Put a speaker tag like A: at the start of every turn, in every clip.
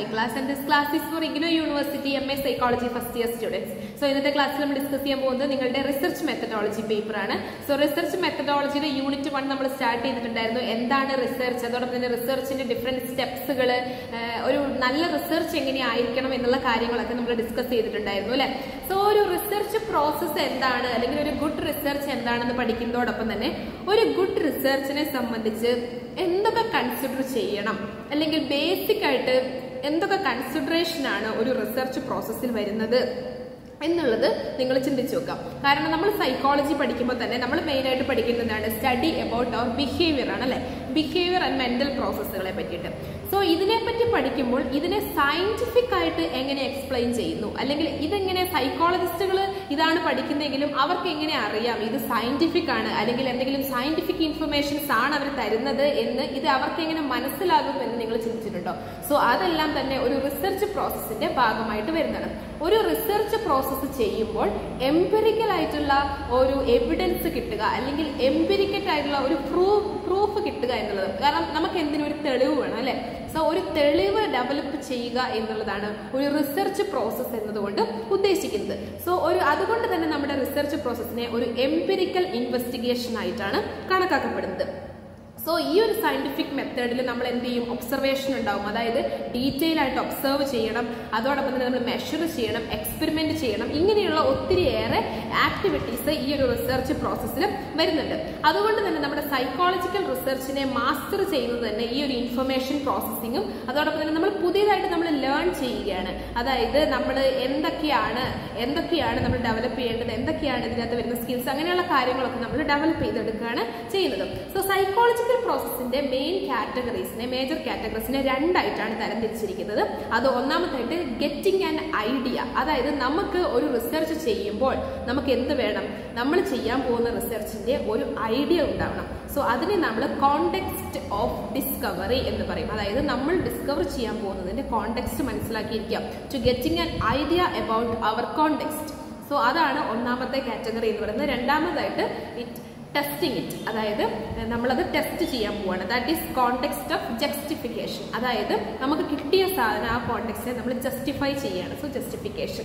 A: class and this class is for IGNOU University MA Psychology first year students. So ഇന്നത്തെ ക്ലാസ്സിൽ നമ്മൾ discuss ചെയ്യാൻ പോകുന്നത് നിങ്ങളുടെ റിസർച്ച് മെത്തഡോളജി പേപ്പർ ആണ് സോ റിസർച്ച് മെത്തഡോളജിയുടെ യൂണിറ്റ് വൺ നമ്മൾ സ്റ്റാർട്ട് ചെയ്തിട്ടുണ്ടായിരുന്നു എന്താണ് റിസർച്ച് അതോടൊപ്പം തന്നെ റിസർച്ചിന്റെ ഡിഫറെന്റ് സ്റ്റെപ്സുകൾ ഒരു നല്ല റിസർച്ച് എങ്ങനെയായിരിക്കണം എന്നുള്ള കാര്യങ്ങളൊക്കെ നമ്മൾ ഡിസ്കസ് ചെയ്തിട്ടുണ്ടായിരുന്നു അല്ലെ സോ ഒരു റിസർച്ച് പ്രോസസ്സ് എന്താണ് അല്ലെങ്കിൽ ഒരു ഗുഡ് റിസർച്ച് എന്താണെന്ന് പഠിക്കുന്നതോടൊപ്പം തന്നെ ഒരു ഗുഡ് റിസർച്ചിനെ സംബന്ധിച്ച് എന്തൊക്കെ കൺസിഡർ ചെയ്യണം അല്ലെങ്കിൽ ബേസിക് ആയിട്ട് എന്തൊക്കെ കൺസിഡറേഷൻ ആണ് ഒരു റിസർച്ച് പ്രോസസ്സിൽ വരുന്നത് എന്നുള്ളത് നിങ്ങൾ ചിന്തിച്ചു നോക്കാം കാരണം നമ്മൾ സൈക്കോളജി പഠിക്കുമ്പോൾ തന്നെ നമ്മൾ മെയിൻ ആയിട്ട് പഠിക്കുന്നതാണ് സ്റ്റഡി അബൌട്ട് അവർ ബിഹേവിയർ ആണ് അല്ലെ ബിഹേവിയർ ആൻഡ് മെന്റൽ പ്രോസസ്സുകളെ പറ്റിയിട്ട് സോ ഇതിനെപ്പറ്റി പഠിക്കുമ്പോൾ ഇതിനെ സയന്റിഫിക് ആയിട്ട് എങ്ങനെ എക്സ്പ്ലെയിൻ ചെയ്യുന്നു അല്ലെങ്കിൽ ഇതെങ്ങനെ സൈക്കോളജിസ്റ്റുകൾ ഇതാണ് പഠിക്കുന്നതെങ്കിലും അവർക്ക് എങ്ങനെ അറിയാം ഇത് സയന്റിഫിക് ആണ് അല്ലെങ്കിൽ എന്തെങ്കിലും സയന്റിഫിക് ഇൻഫർമേഷൻസ് ആണ് അവർ തരുന്നത് എന്ന് ഇത് അവർക്ക് എങ്ങനെ മനസ്സിലാകും എന്ന് നിങ്ങൾ ചിന്തിച്ചിട്ടുണ്ടോ സോ അതെല്ലാം തന്നെ ഒരു റിസർച്ച് പ്രോസസ്സിന്റെ ഭാഗമായിട്ട് വരുന്നതാണ് ഒരു റിസർച്ച് പ്രോസസ്സ് ചെയ്യുമ്പോൾ എംപെറിക്കൽ ആയിട്ടുള്ള ഒരു എവിഡൻസ് കിട്ടുക അല്ലെങ്കിൽ എംപെറിക്കൽ ആയിട്ടുള്ള ഒരു പ്രൂഫ് പ്രൂഫ് കിട്ടുക എന്നുള്ളത് കാരണം നമുക്ക് എന്തിനും ഒരു തെളിവ് വേണം അല്ലെ സോ ഒരു തെളിവ് ഡെവലപ്പ് ചെയ്യുക എന്നുള്ളതാണ് ഒരു റിസർച്ച് പ്രോസസ്സ് എന്നതുകൊണ്ട് ഉദ്ദേശിക്കുന്നത് സോ ഒരു അതുകൊണ്ട് തന്നെ നമ്മുടെ റിസർച്ച് പ്രോസസ്സിനെ ഒരു എംപെറിക്കൽ ഇൻവെസ്റ്റിഗേഷൻ ആയിട്ടാണ് കണക്കാക്കപ്പെടുന്നത് സോ ഈ ഒരു സയന്റിഫിക് മെത്തേഡിൽ നമ്മൾ എന്ത് ചെയ്യും ഒബ്സർവേഷൻ ഉണ്ടാവും അതായത് ഡീറ്റെയിൽ ആയിട്ട് ഒബ്സർവ് ചെയ്യണം അതോടൊപ്പം തന്നെ നമ്മൾ മെഷർ ചെയ്യണം എക്സ്പെരിമെന്റ് ചെയ്യണം ഇങ്ങനെയുള്ള ഒത്തിരിയേറെ ആക്ടിവിറ്റീസ് ഈ ഒരു റിസർച്ച് പ്രോസസ്സിൽ വരുന്നുണ്ട് അതുകൊണ്ട് തന്നെ നമ്മുടെ സൈക്കോളജിക്കൽ റിസർച്ചിനെ മാസ്റ്റർ ചെയ്യുന്നത് തന്നെ ഈ ഒരു ഇൻഫർമേഷൻ പ്രോസസ്സിങ്ങും അതോടൊപ്പം തന്നെ നമ്മൾ പുതിയതായിട്ട് നമ്മൾ ലേൺ ചെയ്യുകയാണ് അതായത് നമ്മൾ എന്തൊക്കെയാണ് എന്തൊക്കെയാണ് നമ്മൾ ഡെവലപ്പ് ചെയ്യേണ്ടത് എന്തൊക്കെയാണ് ഇതിനകത്ത് വരുന്ന സ്കിൽസ് അങ്ങനെയുള്ള കാര്യങ്ങളൊക്കെ നമ്മൾ ഡെവലപ്പ് ചെയ്തെടുക്കുകയാണ് ചെയ്യുന്നത് സോ സൈക്കോളജിക്കൽ പ്രോസസ്സിന്റെ മെയിൻ കാറ്റഗറീസിനെ മേജർ കാറ്റഗറീസിനെ രണ്ടായിട്ടാണ് തരംതിരിച്ചിരിക്കുന്നത് അത് ഒന്നാമതായിട്ട് ഗെറ്റിംഗ് ആൻ ഐഡിയ അതായത് നമുക്ക് ഒരു റിസർച്ച് ചെയ്യുമ്പോൾ നമുക്ക് എന്ത് വേണം നമ്മൾ ചെയ്യാൻ പോകുന്ന റിസർച്ചിന്റെ ഒരു ഐഡിയ ഉണ്ടാവണം സോ അതിനെ നമ്മൾ കോണ്ടെക്സ്റ്റ് ഓഫ് ഡിസ്കവറി എന്ന് പറയും അതായത് നമ്മൾ ഡിസ്കവർ ചെയ്യാൻ പോകുന്നതിന്റെ കോണ്ടെക്സ്റ്റ് മനസ്സിലാക്കിയിരിക്കുക to getting an idea about our context so അതാണ് ഒന്നാമത്തെ കാറ്റഗറി എന്ന് പറയുന്നത് രണ്ടാമതായിട്ട് ഇറ്റ് ടെസ്റ്റിംഗ് ഇറ്റ് അതായത് നമ്മളത് ടെസ്റ്റ് ചെയ്യാൻ പോവാണ് that is context of justification അതായത് നമുക്ക് കിട്ടിയ സാധനം ആ കോണ്ടെക്സ്റ്റിനെ നമ്മൾ ജസ്റ്റിഫൈ ചെയ്യാണ് സോ ജസ്റ്റിഫിക്കേഷൻ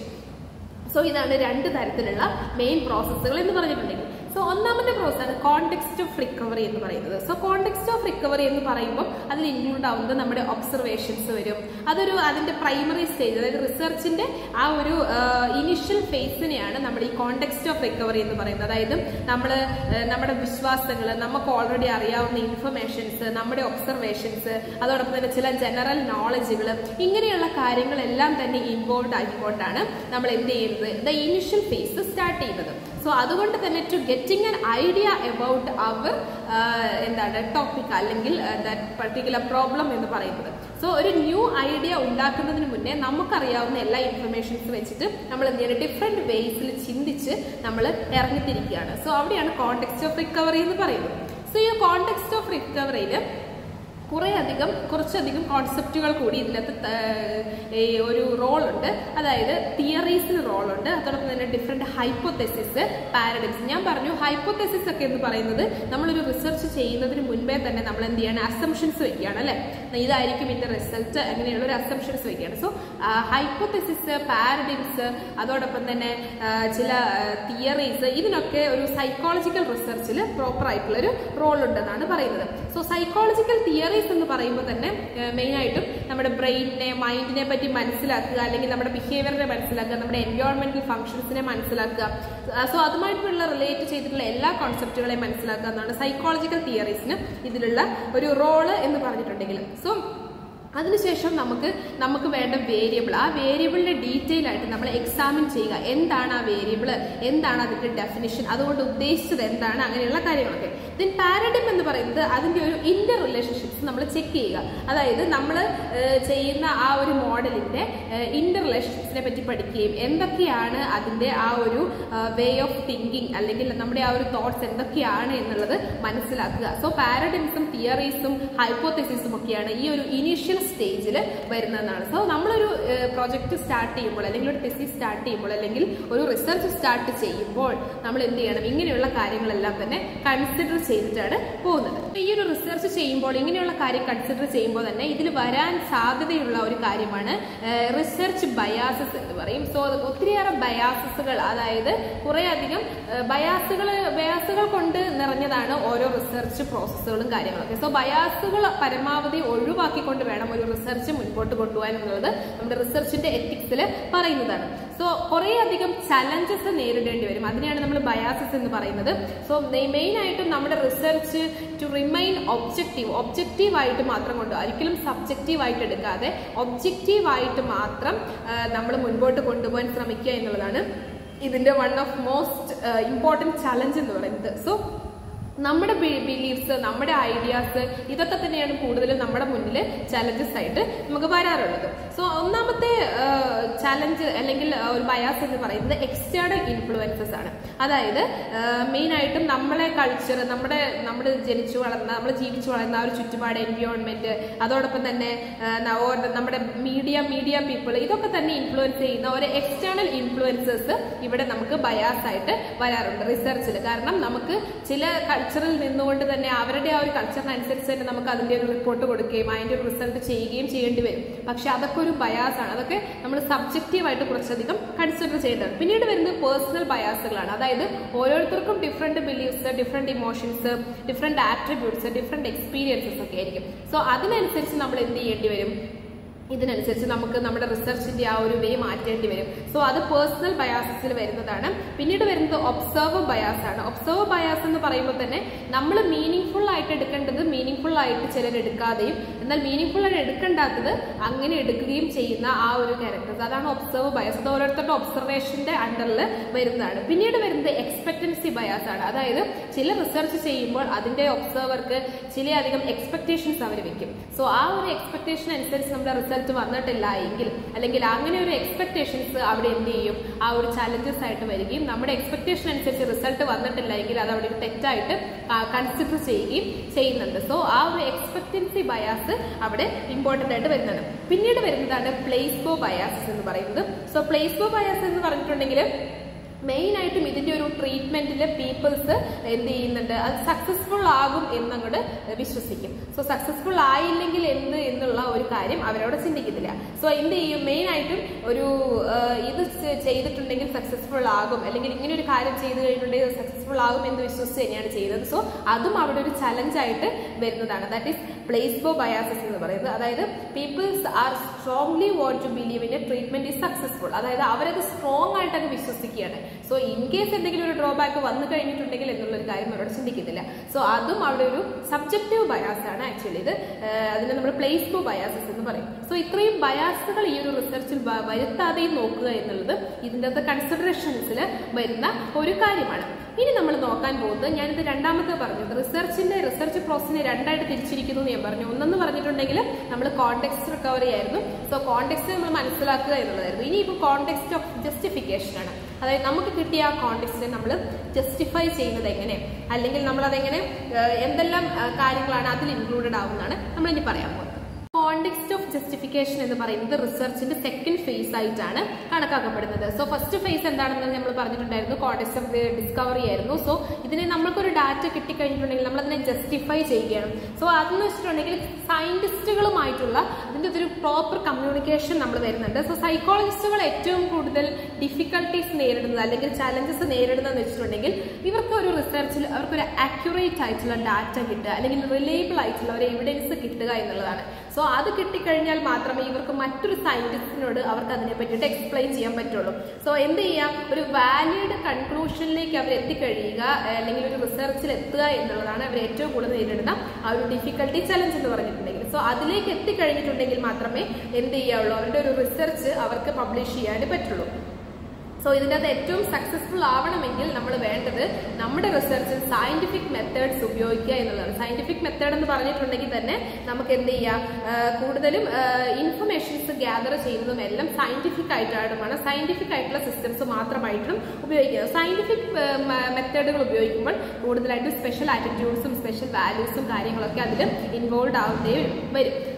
A: സോ ഇതാണ് രണ്ട് തരത്തിലുള്ള മെയിൻ പ്രോസസ്സുകൾ എന്ന് പറഞ്ഞിട്ടുണ്ടെങ്കിൽ സോ ഒന്നാമത്തെ പ്രോസസ്സാണ് കോണ്ടെക്സ്റ്റ് ഓഫ് റിക്കവറി എന്ന് പറയുന്നത് സോ കോണ്ടെക്സ്റ്റ് ഓഫ് റിക്കവറി എന്ന് പറയുമ്പോൾ അതിൽ ഇൻക്ലൂഡ് ആവുന്നത് നമ്മുടെ ഒബ്സർവേഷൻസ് വരും അതൊരു അതിന്റെ പ്രൈമറി സ്റ്റേജ് അതായത് റിസർച്ചിന്റെ ആ ഒരു ഇനിഷ്യൽ ഫേസിനെയാണ് നമ്മൾ ഈ കോണ്ടെക്സ്റ്റ് ഓഫ് റിക്കവറി എന്ന് പറയുന്നത് അതായത് നമ്മൾ നമ്മുടെ വിശ്വാസങ്ങൾ നമുക്ക് ഓൾറെഡി അറിയാവുന്ന ഇൻഫർമേഷൻസ് നമ്മുടെ ഒബ്സർവേഷൻസ് അതോടൊപ്പം തന്നെ ചില ജനറൽ നോളജുകൾ ഇങ്ങനെയുള്ള കാര്യങ്ങളെല്ലാം തന്നെ ഇൻവോൾവ് ആയിക്കൊണ്ടാണ് നമ്മൾ എന്ത് ചെയ്യുന്നത് ദ ഇനിഷ്യൽ ഫേസ് സ്റ്റാർട്ട് ചെയ്യുന്നത് സോ അതുകൊണ്ട് തന്നെ to getting an idea about our എന്താണ് ടോപ്പിക് അല്ലെങ്കിൽ ദാറ്റ് പർട്ടിക്കുലർ പ്രോബ്ലം എന്ന് പറയുന്നത് സോ ഒരു ന്യൂ ഐഡിയ ഉണ്ടാക്കുന്നതിന് മുന്നേ നമുക്കറിയാവുന്ന എല്ലാ ഇൻഫർമേഷൻസ് വെച്ചിട്ട് നമ്മൾ എന്ത് ചെയ്യുന്നത് ഡിഫറെന്റ് വേസിൽ ചിന്തിച്ച് നമ്മൾ ഇറങ്ങിത്തിരിക്കുകയാണ് സോ അവിടെയാണ് കോണ്ടെക്സ്റ്റ് ഓഫ് റിക്കവറി എന്ന് പറയുന്നത് സോ ഈ കോണ്ടെക്സ്റ്റ് ഓഫ് റിക്കവറിയിൽ കുറേ അധികം കുറച്ചധികം കോൺസെപ്റ്റുകൾ കൂടി ഇതിനകത്ത് ഒരു റോളുണ്ട് അതായത് തിയറീസിന് റോളുണ്ട് അതോടൊപ്പം തന്നെ ഡിഫറെന്റ് ഹൈപ്പോതെസിസ് പാരഡിക്സ് ഞാൻ പറഞ്ഞു ഹൈപ്പോതെസിസ് ഒക്കെ എന്ന് പറയുന്നത് നമ്മളൊരു റിസർച്ച് ചെയ്യുന്നതിന് മുൻപേ തന്നെ നമ്മൾ എന്ത് ചെയ്യണം അസംഷൻസ് വെക്കുകയാണ് അല്ലെ ഇതായിരിക്കും ഇതിന്റെ റിസൾട്ട് അങ്ങനെയുള്ള ഒരു അസംഷൻസ് വെക്കുകയാണ് സോ ഹൈപ്പോതെസിസ് പാരഡിക്സ് അതോടൊപ്പം തന്നെ ചില തിയറീസ് ഇതിനൊക്കെ ഒരു സൈക്കോളജിക്കൽ റിസർച്ചിൽ പ്രോപ്പർ ആയിട്ടുള്ള ഒരു റോൾ ഉണ്ടെന്നാണ് പറയുന്നത് സോ സൈക്കോളജിക്കൽ തിയറീസ് എന്ന് പറയുമ്പോൾ തന്നെ മെയിൻ ആയിട്ടും നമ്മുടെ ബ്രെയിനിനെ മൈൻഡിനെ പറ്റി മനസ്സിലാക്കുക അല്ലെങ്കിൽ നമ്മുടെ ബിഹേവിയറിനെ മനസ്സിലാക്കുക നമ്മുടെ എൻവയോൺമെന്റൽ ഫംഗ്ഷൻസിനെ മനസ്സിലാക്കുക സോ അതുമായിട്ടുള്ള റിലേറ്റ് ചെയ്തിട്ടുള്ള എല്ലാ കോൺസെപ്റ്റുകളെയും മനസ്സിലാക്കുക എന്നാണ് സൈക്കോളജിക്കൽ തിയറീസിന് ഇതിലുള്ള ഒരു റോള് എന്ന് പറഞ്ഞിട്ടുണ്ടെങ്കിൽ സോ അതിനുശേഷം നമുക്ക് നമുക്ക് വേണ്ട വേരിയബിൾ ആ വേരിയബിളിന്റെ ഡീറ്റെയിൽ ആയിട്ട് നമ്മൾ എക്സാമിൻ ചെയ്യുക എന്താണ് ആ വേരിയബിൾ എന്താണ് അതിന്റെ ഡെഫിനിഷൻ അതുകൊണ്ട് ഉദ്ദേശിച്ചത് എന്താണ് അങ്ങനെയുള്ള കാര്യങ്ങളൊക്കെ ദെൻ പാരഡിം എന്ന് പറയുന്നത് അതിന്റെ ഒരു ഇന്റർ റിലേഷൻഷിപ്സ് നമ്മൾ ചെക്ക് ചെയ്യുക അതായത് നമ്മൾ ചെയ്യുന്ന ആ ഒരു മോഡലിന്റെ ഇന്റർ റിലേഷൻഷിപ്സിനെ പറ്റി പഠിക്കുകയും എന്തൊക്കെയാണ് അതിന്റെ ആ ഒരു വേ ഓഫ് തിങ്കിങ് അല്ലെങ്കിൽ നമ്മുടെ ആ ഒരു തോട്ട്സ് എന്തൊക്കെയാണ് എന്നുള്ളത് മനസ്സിലാക്കുക സോ പാരഡിംസും തിയറീസും ഹൈപ്പോതെസിസും ഒക്കെയാണ് ഈ ഒരു ഇനീഷ്യൽ സ്റ്റേജിൽ വരുന്നതെന്നാണ് സോ നമ്മളൊരു പ്രോജക്റ്റ് സ്റ്റാർട്ട് ചെയ്യുമ്പോൾ അല്ലെങ്കിൽ ഒരു ടെസ്റ്റ് സ്റ്റാർട്ട് ചെയ്യുമ്പോൾ അല്ലെങ്കിൽ ഒരു റിസർച്ച് സ്റ്റാർട്ട് ചെയ്യുമ്പോൾ നമ്മൾ എന്ത് ചെയ്യണം ഇങ്ങനെയുള്ള കാര്യങ്ങളെല്ലാം തന്നെ കൺസിഡർ ചെയ്തിട്ടാണ് പോകുന്നത് ഈ ഒരു റിസർച്ച് ചെയ്യുമ്പോൾ ഇങ്ങനെയുള്ള കാര്യം കൺസിഡർ ചെയ്യുമ്പോൾ തന്നെ ഇതിൽ വരാൻ സാധ്യതയുള്ള ഒരു കാര്യമാണ് റിസർച്ച് ബയാസസ് എന്ന് പറയും സോ ഒത്തിരിയേറെ ബയാസസുകൾ അതായത് കുറെ അധികം ബയാസുകൾ ബയാസുകൾ കൊണ്ട് നിറഞ്ഞതാണ് ഓരോ റിസർച്ച് പ്രോസസ്സുകളും കാര്യങ്ങളൊക്കെ സോ ബയാസുകൾ പരമാവധി ഒഴിവാക്കിക്കൊണ്ട് വേണം ഒരു റിസർച്ച് മുൻപോട്ട് കൊണ്ടുപോകാൻ എന്നുള്ളത് നമ്മുടെ റിസർച്ചിന്റെ എത്തിക്സിൽ പറയുന്നതാണ് സോ കുറെ അധികം ചലഞ്ചസ് നേരിടേണ്ടി വരും അതിനെയാണ് നമ്മൾ ബയാസസ് എന്ന് പറയുന്നത് സോ മെയിൻ ആയിട്ടും നമ്മുടെ research to remain objective objective ആയിട്ട് മാത്രം കൊണ്ട് ഒരിക്കലും സബ്ജക്റ്റീവ് ആയിട്ട് എടുക്കാതെ ഒബ്ജക്റ്റീവ് ആയിട്ട് മാത്രം നമ്മൾ മുൻപോട്ട് കൊണ്ടുപോകാൻ ശ്രമിക്കുക എന്നുള്ളതാണ് ഇതിന്റെ one of most important challenge എന്ന് പറയുന്നത് സോ നമ്മുടെ ബിലീഫ്സ് നമ്മുടെ ഐഡിയാസ് ഇതൊക്കെ തന്നെയാണ് കൂടുതലും നമ്മുടെ മുന്നിൽ ചലഞ്ചസ് ആയിട്ട് നമുക്ക് വരാറുള്ളത് സോ ഒന്നാമത്തെ ചലഞ്ച് അല്ലെങ്കിൽ ഒരു ബയാസ് എന്ന് പറയുന്നത് എക്സ്റ്റേണൽ ഇൻഫ്ലുവൻസസ് ആണ് അതായത് മെയിൻ ആയിട്ടും നമ്മളെ കൾച്ചർ നമ്മുടെ നമ്മൾ ജനിച്ചു വളർന്ന നമ്മൾ ജീവിച്ചു വളർന്ന ആ ഒരു ചുറ്റുപാട് എൻവയോൺമെന്റ് അതോടൊപ്പം തന്നെ നമ്മുടെ മീഡിയ മീഡിയ പീപ്പിൾ ഇതൊക്കെ തന്നെ ഇൻഫ്ലുവൻസ് ചെയ്യുന്ന ഒരു എക്സ്റ്റേണൽ ഇൻഫ്ലുവൻസസ് ഇവിടെ നമുക്ക് ബയാസ് ആയിട്ട് വരാറുണ്ട് റിസർച്ചിൽ കാരണം നമുക്ക് ചില കൾച്ചറിൽ നിന്നുകൊണ്ട് തന്നെ അവരുടെ ആ ഒരു കൾച്ചറിനനുസരിച്ച് തന്നെ നമുക്ക് അതിന്റെ ഒരു റിപ്പോർട്ട് കൊടുക്കുകയും അതിന്റെ ഒരു റിസൾട്ട് ചെയ്യുകയും ചെയ്യേണ്ടി വരും പക്ഷെ അതൊക്കെ ഒരു ബയാസ് ആണ് അതൊക്കെ നമ്മൾ സബ്ജക്റ്റീവായിട്ട് കുറച്ചധികം കൺസിഡർ ചെയ്തതാണ് പിന്നീട് വരുന്നത് പേഴ്സണൽ ബയാസുകളാണ് അതായത് ഓരോരുത്തർക്കും different beliefs different emotions different attributes different experiences ഒക്കെ ആയിരിക്കും സോ അതിനനുസരിച്ച് നമ്മൾ എന്ത് ചെയ്യേണ്ടി വരും ഇതിനനുസരിച്ച് നമുക്ക് നമ്മുടെ റിസർച്ചിന്റെ ആ ഒരു വേ മാറ്റേണ്ടി വരും സോ അത് പേഴ്സണൽ ബയാസസിൽ വരുന്നതാണ് പിന്നീട് വരുന്നത് ഒബ്സർവർ ബയാസ് ആണ് ഒബ്സർവർ ബയാസ് എന്ന് പറയുമ്പോൾ തന്നെ നമ്മൾ മീനിങ് ഫുൾ ആയിട്ട് എടുക്കേണ്ടത് മീനിങ് ഫുൾ ആയിട്ട് ചിലർ എടുക്കാതെയും എന്നാൽ മീനിങ് ഫുൾ ആയിട്ട് എടുക്കേണ്ടാത്തത് അങ്ങനെ എടുക്കുകയും ചെയ്യുന്ന ആ ഒരു ക്യാരക്ടേഴ്സ് അതാണ് ഒബ്സർവർ ബയാസ് അത് ഓരോരുത്തരുടെ ഒബ്സർവേഷന്റെ അണ്ടറിൽ വരുന്നതാണ് പിന്നീട് വരുന്നത് എക്സ്പെക്ടൻസി ബയാസ് ആണ് അതായത് ചില റിസർച്ച് ചെയ്യുമ്പോൾ അതിന്റെ ഒബ്സർവർക്ക് ചിലയധികം എക്സ്പെക്ടേഷൻസ് അവർ വെക്കും സോ ആ ഒരു എക്സ്പെക്ടേഷൻ അനുസരിച്ച് നമ്മുടെ റിസർച്ച് വന്നിട്ടില്ല എങ്കിൽ അല്ലെങ്കിൽ അങ്ങനെ ഒരു എക്സ്പെക്ടേഷൻസ് അവിടെ എന്ത് ചെയ്യും ആ ഒരു ചലഞ്ചസ് ആയിട്ട് വരികയും നമ്മുടെ എക്സ്പെക്ടേഷൻ അനുസരിച്ച് റിസൾട്ട് വന്നിട്ടില്ല എങ്കിൽ അത് അവിടെ ഒരു തെറ്റായിട്ട് കൺസിഡർ ചെയ്യുകയും ചെയ്യുന്നുണ്ട് സോ ആ ഒരു എക്സ്പെക്ടൻസി ബയാസ് അവിടെ ഇമ്പോർട്ടന്റ് ആയിട്ട് വരുന്നതാണ് പിന്നീട് വരുന്നതാണ് പ്ലേസ്ബോ ബയാസ് എന്ന് പറയുന്നത് സോ പ്ലേസ്ബോ ബയാസ് എന്ന് പറഞ്ഞിട്ടുണ്ടെങ്കിൽ മെയിൻ ആയിട്ടും ഇതിന്റെ ഒരു ട്രീറ്റ്മെന്റിൽ പീപ്പിൾസ് എന്ത് ചെയ്യുന്നുണ്ട് അത് സക്സസ്ഫുൾ ആകും എന്നങ്ങോട്ട് വിശ്വസിക്കും സോ സക്സസ്ഫുൾ ആയില്ലെങ്കിൽ എന്ത് എന്നുള്ള ഒരു കാര്യം അവരവിടെ ചിന്തിക്കുന്നില്ല സോ എന്ത് ചെയ്യും മെയിൻ ആയിട്ടും ഒരു ഇത് ചെയ്തിട്ടുണ്ടെങ്കിൽ സക്സസ്ഫുൾ ആകും അല്ലെങ്കിൽ ഇങ്ങനെ ഒരു കാര്യം ചെയ്തു കഴിഞ്ഞിട്ടുണ്ടെങ്കിൽ സക്സസ്ഫുൾ ആകും എന്ന് വിശ്വസിച്ച് തന്നെയാണ് ചെയ്യുന്നത് സോ അതും അവിടെ ഒരു ചലഞ്ച് ആയിട്ട് വരുന്നതാണ് ദാറ്റ് ഈസ് പ്ലേസ്ബോ ബയാസസ് എന്ന് പറയുന്നത് അതായത് peoples are strongly want to believe in a treatment is successful അതായത് അവരത് സ്ട്രോങ് ആയിട്ട് അങ്ങ് വിശ്വസിക്കുകയാണ് സോ ഇൻ കേസ് എന്തെങ്കിലും ഒരു ഡ്രോബാക്ക് വന്നു കഴിഞ്ഞിട്ടുണ്ടെങ്കിൽ എന്നുള്ളൊരു കാര്യം അവരോട് ചിന്തിക്കുന്നില്ല സോ അതും അവിടെ ഒരു സബ്ജക്റ്റീവ് ബയാസ് ആണ് ആക്ച്വലി ഇത് അതിനെ നമ്മൾ പ്ലേസ്ബോ ബയാസസ് എന്ന് പറയും സോ ഇത്രയും ബയാസുകൾ ഈ ഒരു റിസർച്ചിൽ വരുത്താതെയും നോക്കുക എന്നുള്ളത് ഇതിൻ്റെ അകത്ത് കൺസിഡറേഷൻസിൽ വരുന്ന ഒരു കാര്യമാണ് ഇനി നമ്മൾ നോക്കാൻ പോകുന്നത് ഞാനിത് രണ്ടാമത്തെ പറഞ്ഞത് റിസർച്ചിന്റെ റിസർച്ച് പ്രോസസ്സിനെ രണ്ടായിട്ട് തിരിച്ചിരിക്കുന്നു എന്ന് ഞാൻ പറഞ്ഞു ഒന്നെന്ന് പറഞ്ഞിട്ടുണ്ടെങ്കിൽ നമ്മൾ കോണ്ടെക്സ്റ്റ് റിക്കവറി ആയിരുന്നു സോ കോണ്ടെക്സ്റ്റ് നമ്മൾ മനസ്സിലാക്കുക എന്നുള്ളതായിരുന്നു ഇനി ഇപ്പോൾ കോണ്ടെക്സ്റ്റ് ഓഫ് ജസ്റ്റിഫിക്കേഷൻ ആണ് അതായത് നമുക്ക് കിട്ടിയ ആ കോണ്ടെക്സ്റ്റിനെ നമ്മൾ ജസ്റ്റിഫൈ ചെയ്യുന്നത് എങ്ങനെ അല്ലെങ്കിൽ നമ്മൾ അതെങ്ങനെ എന്തെല്ലാം കാര്യങ്ങളാണ് അതിൽ ഇൻക്ലൂഡഡ് ആവുന്നതാണ് നമ്മൾ ഇനി പറയാൻ പോകുന്നത് കോണ്ടെക്സ്റ്റ് ഓഫ് ജസ്റ്റിഫിക്കേഷൻ എന്ന് പറയുന്നത് റിസർച്ചിന്റെ സെക്കൻഡ് ഫേസ് ആയിട്ടാണ് കണക്കാക്കപ്പെടുന്നത് സോ ഫസ്റ്റ് ഫേസ് എന്താണെന്ന് നമ്മൾ പറഞ്ഞിട്ടുണ്ടായിരുന്നു കോണ്ടെക്സ്റ്റ് ഓഫ് ഡിസ്കവറി ആയിരുന്നു സോ ഇതിനെ നമ്മൾക്കൊരു ഡാറ്റ കിട്ടിക്കഴിഞ്ഞിട്ടുണ്ടെങ്കിൽ നമ്മൾ അതിനെ ജസ്റ്റിഫൈ ചെയ്യുകയാണ് സോ അതെന്ന് വെച്ചിട്ടുണ്ടെങ്കിൽ സയന്റിസ്റ്റുകളുമായിട്ടുള്ള അതിന്റെ ഒരു പ്രോപ്പർ കമ്മ്യൂണിക്കേഷൻ നമ്മൾ വരുന്നുണ്ട് സോ സൈക്കോളജിസ്റ്റുകൾ ഏറ്റവും കൂടുതൽ ഡിഫിക്കൽട്ടീസ് നേരിടുന്നത് അല്ലെങ്കിൽ ചലഞ്ചസ് നേരിടുന്നതെന്ന് വെച്ചിട്ടുണ്ടെങ്കിൽ ഇവർക്ക് ഒരു റിസർച്ചിൽ അവർക്കൊരു ആക്യുറേറ്റ് ആയിട്ടുള്ള ഡാറ്റ കിട്ടുക അല്ലെങ്കിൽ റിലേബിൾ ആയിട്ടുള്ള ഒരു എവിഡൻസ് കിട്ടുക എന്നുള്ളതാണ് സോ അത് കിട്ടിക്കഴിഞ്ഞാൽ മാത്രമേ ഇവർക്ക് മറ്റൊരു സയന്റിസ്റ്റിനോട് അവർക്ക് അതിനെ പറ്റിയിട്ട് എക്സ്പ്ലെയിൻ ചെയ്യാൻ പറ്റുള്ളൂ സോ എന്ത് ചെയ്യാം ഒരു വാലിഡ് കൺക്ലൂഷനിലേക്ക് അവർ എത്തിക്കഴിയുക അല്ലെങ്കിൽ ഒരു റിസർച്ചിൽ എത്തുക എന്നുള്ളതാണ് അവർ ഏറ്റവും കൂടുതൽ നേരിടുന്ന ആ ഒരു ഡിഫിക്കൽട്ടി ചലഞ്ച് എന്ന് പറഞ്ഞിട്ടുണ്ടെങ്കിൽ സോ അതിലേക്ക് എത്തിക്കഴിഞ്ഞിട്ടുണ്ടെങ്കിൽ മാത്രമേ എന്ത് ചെയ്യാവുള്ളൂ അവരുടെ ഒരു റിസർച്ച് അവർക്ക് പബ്ലിഷ് ചെയ്യാൻ പറ്റുള്ളൂ സോ ഇതിൻ്റെ അകത്ത് ഏറ്റവും സക്സസ്ഫുൾ ആവണമെങ്കിൽ നമ്മൾ വേണ്ടത് നമ്മുടെ റിസർച്ചിൽ സയന്റിഫിക് മെത്തേഡ്സ് ഉപയോഗിക്കുക എന്നുള്ളതാണ് സയന്റിഫിക് മെത്തേഡ് എന്ന് പറഞ്ഞിട്ടുണ്ടെങ്കിൽ തന്നെ നമുക്ക് എന്ത് ചെയ്യാം കൂടുതലും ഇൻഫർമേഷൻസ് ഗ്യാദർ ചെയ്യുന്നതും എല്ലാം സയന്റിഫിക് ആയിട്ടാണ് സയന്റിഫിക് ആയിട്ടുള്ള സിസ്റ്റംസ് മാത്രമായിട്ടും ഉപയോഗിക്കുന്നത് സയന്റിഫിക് മെത്തേഡുകൾ ഉപയോഗിക്കുമ്പോൾ കൂടുതലായിട്ടും സ്പെഷ്യൽ ആറ്റിറ്റ്യൂഡ്സും സ്പെഷ്യൽ വാല്യൂസും കാര്യങ്ങളൊക്കെ അതിൽ ഇൻവോൾവ് ആവുന്നേ വരും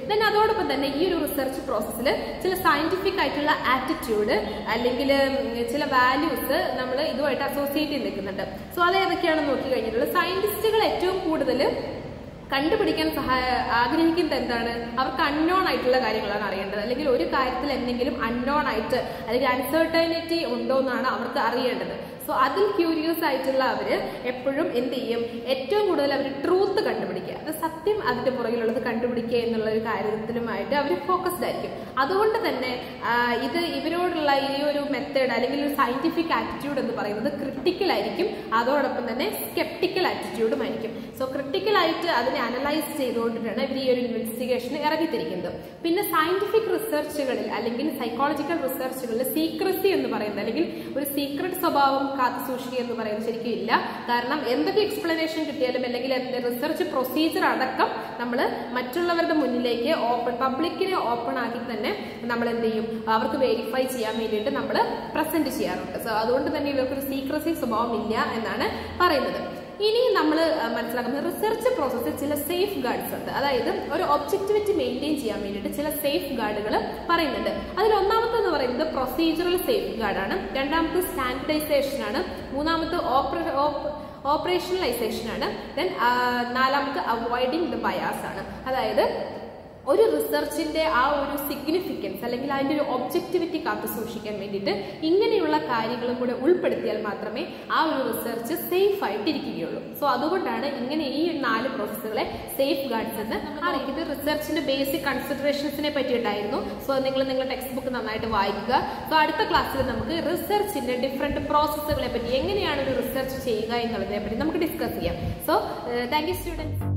A: ദെൻ അതോടൊപ്പം തന്നെ ഈ ഒരു റിസർച്ച് പ്രോസസ്സിൽ ചില സയന്റിഫിക് ആയിട്ടുള്ള ആറ്റിറ്റ്യൂഡ് അല്ലെങ്കിൽ ചില വാല്യൂസ് നമ്മൾ ഇതുമായിട്ട് അസോസിയേറ്റ് ചെയ്ത് നിൽക്കുന്നുണ്ട് സോ അത് ഏതൊക്കെയാണെന്ന് നോക്കി കഴിഞ്ഞിട്ടുള്ളത് സയന്റിസ്റ്റുകൾ ഏറ്റവും കൂടുതൽ കണ്ടുപിടിക്കാൻ സഹായ ആഗ്രഹിക്കുന്നത് എന്താണ് അവർക്ക് അൺനോൺ ആയിട്ടുള്ള കാര്യങ്ങളാണ് അറിയേണ്ടത് അല്ലെങ്കിൽ ഒരു കാര്യത്തിൽ എന്തെങ്കിലും അൺനോൺ ആയിട്ട് അല്ലെങ്കിൽ അൺസർട്ടനിറ്റി ഉണ്ടോ എന്നാണ് അവർക്ക് അറിയേണ്ടത് സോ അതിൽ ക്യൂരിയസ് ആയിട്ടുള്ള അവര് എപ്പോഴും എന്ത് ചെയ്യും ഏറ്റവും കൂടുതൽ അവർ ട്രൂത്ത് കണ്ടുപിടിക്കുക അത് സത്യം അതിന്റെ പുറകിലുള്ളത് കണ്ടുപിടിക്കുക എന്നുള്ള ഒരു കാര്യത്തിലുമായിട്ട് അവർ ഫോക്കസ്ഡ് ആയിരിക്കും അതുകൊണ്ട് തന്നെ ആ, ഇത് ഇവരോടുള്ള ഈ ഒരു മെത്തേഡ് അല്ലെങ്കിൽ ഒരു സയന്റിഫിക് ആറ്റിറ്റ്യൂഡ് എന്ന് പറയുന്നത് ക്രിട്ടിക്കൽ ആയിരിക്കും അതോടൊപ്പം തന്നെ സ്കെപ്റ്റിക്കൽ ആറ്റിറ്റ്യൂഡും ആയിരിക്കും സോ ക്രിട്ടിക്കൽ ആയിട്ട് അതിനെ അനലൈസ് ചെയ്തുകൊണ്ടിട്ടാണ് ഇവർ ഈ ഒരു ഇൻവെസ്റ്റിഗേഷന് ഇറങ്ങിത്തിരിക്കുന്നത് പിന്നെ സയന്റിഫിക് റിസർച്ചുകളിൽ അല്ലെങ്കിൽ സൈക്കോളജിക്കൽ റിസർച്ചുകളിൽ സീക്രസി എന്ന് പറയുന്നത് അല്ലെങ്കിൽ ഒരു സീക്രട്ട് സ്വഭാവം കാത്തു സൂക്ഷിക്കുക എന്ന് പറയുന്നത് ശരിക്കും ഇല്ല കാരണം എന്തൊക്കെ എക്സ്പ്ലനേഷൻ കിട്ടിയാലും അല്ലെങ്കിൽ റിസർച്ച് പ്രൊസീജിയർ അടക്കം നമ്മൾ മറ്റുള്ളവരുടെ മുന്നിലേക്ക് ഓപ്പൺ പബ്ലിക്കിനെ ഓപ്പൺ ആക്കി തന്നെ നമ്മൾ എന്ത് ചെയ്യും അവർക്ക് വെരിഫൈ ചെയ്യാൻ വേണ്ടിയിട്ട് നമ്മൾ പ്രസന്റ് ചെയ്യാറുണ്ട് സോ അതുകൊണ്ട് തന്നെ ഇവർക്കൊരു സീക്രസി സ്വഭാവം ഇല്ല എന്നാണ് പറയുന്നത് ഇനി നമ്മൾ മനസ്സിലാക്കുന്നത് റിസർച്ച് പ്രോസസ്സിൽ ചില സേഫ് ഗാർഡ്സ് ഉണ്ട് അതായത് ഒരു ഒബ്ജക്ടിവിറ്റി മെയിൻറ്റെയിൻ ചെയ്യാൻ വേണ്ടിയിട്ട് ചില സേഫ് ഗാർഡുകൾ പറയുന്നുണ്ട് അതിൽ ഒന്നാമത്തെ എന്ന് പറയുന്നത് പ്രൊസീജിയറൽ സേഫ് ഗാർഡാണ് രണ്ടാമത്തെ സ്റ്റാൻഡർഡൈസേഷൻ ആണ് മൂന്നാമത്തെ ഓപ്പറേഷണലൈസേഷൻ ആണ് ദെൻ നാലാമത്തെ അവോയ്ഡിങ് ദ ബയാസ് ആണ് അതായത് ഒരു റിസർച്ചിന്റെ ആ ഒരു സിഗ്നിഫിക്കൻസ് അല്ലെങ്കിൽ അതിന്റെ ഒരു ഒബ്ജക്ടിവിറ്റി കാത്തു സൂക്ഷിക്കാൻ വേണ്ടിയിട്ട് ഇങ്ങനെയുള്ള കാര്യങ്ങളും കൂടെ ഉൾപ്പെടുത്തിയാൽ മാത്രമേ ആ ഒരു റിസർച്ച് സേഫ് ആയിട്ട് ഇരിക്കുകയുള്ളൂ സോ അതുകൊണ്ടാണ് ഇങ്ങനെ ഈ നാല് പ്രോസസ്സുകളെ സേഫ് ഗാർഡ്സ് എന്ന് അറിയിക്കുന്നത് റിസർച്ചിന്റെ ബേസിക് കൺസിഡറേഷൻസിനെ പറ്റിയിട്ടായിരുന്നു സോ നിങ്ങൾ നിങ്ങളുടെ ടെക്സ്റ്റ് ബുക്ക് നന്നായിട്ട് വായിക്കുക സോ അടുത്ത ക്ലാസ്സിൽ നമുക്ക് റിസർച്ചിന്റെ ഡിഫറെന്റ് പ്രോസസ്സുകളെ പറ്റി എങ്ങനെയാണ് ഒരു റിസർച്ച് ചെയ്യുക എന്നുള്ളതിനെ പറ്റി നമുക്ക് ഡിസ്കസ് ചെയ്യാം സോ താങ്ക് യു സ്റ്റുഡൻസ്